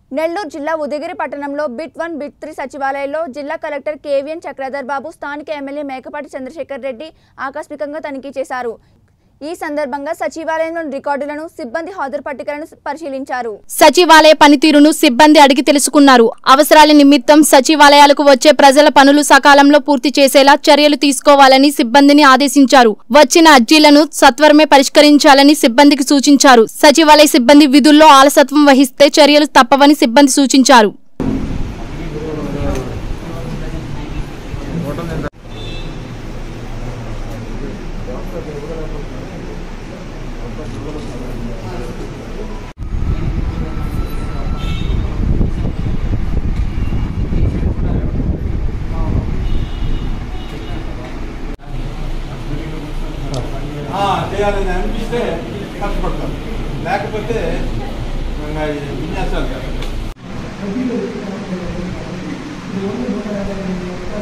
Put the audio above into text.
నెల్లూరు జిల్లా ఉదయగిరి పట్టణంలో bit one bit three సచివాలయంలో జిల్లా కలెక్టర్ కేవీఎన్ చక్రధర్ బాబు స్థానిక ఎమ్మెల్యే మేకపాటి చంద్రశేఖర్ రెడ్డి ఆకస్మికంగా తనిఖీ చేశారు ఈ సందర్భంగా సచివాలయంలోని రికార్డులను సిబ్బంది హాజరు పట్టికలను పరిశీలించారు సచివాలయ పనితీరును సిబ్బంది అడిగి తెలుసుకున్నారు అవసరాల నిమిత్తం సచివాలయాలకు వచ్చే ప్రజల పనులు సకాలంలో పూర్తి చేసేలా చర్యలు తీసుకోవాలని సిబ్బందిని ఆదేశించారు వచ్చిన అర్జీలను సత్వరమే పరిష్కరించాలని సిబ్బందికి సూచించారు సచివాలయ సిబ్బంది విధుల్లో ఆలసత్వం వహిస్తే చర్యలు తప్పవని సిబ్బంది సూచించారు ఆ, చేయాలని అనిపిస్తే కష్టపడతాం లేకపోతే ఇంకా ఈ విన్యాసాలు కదా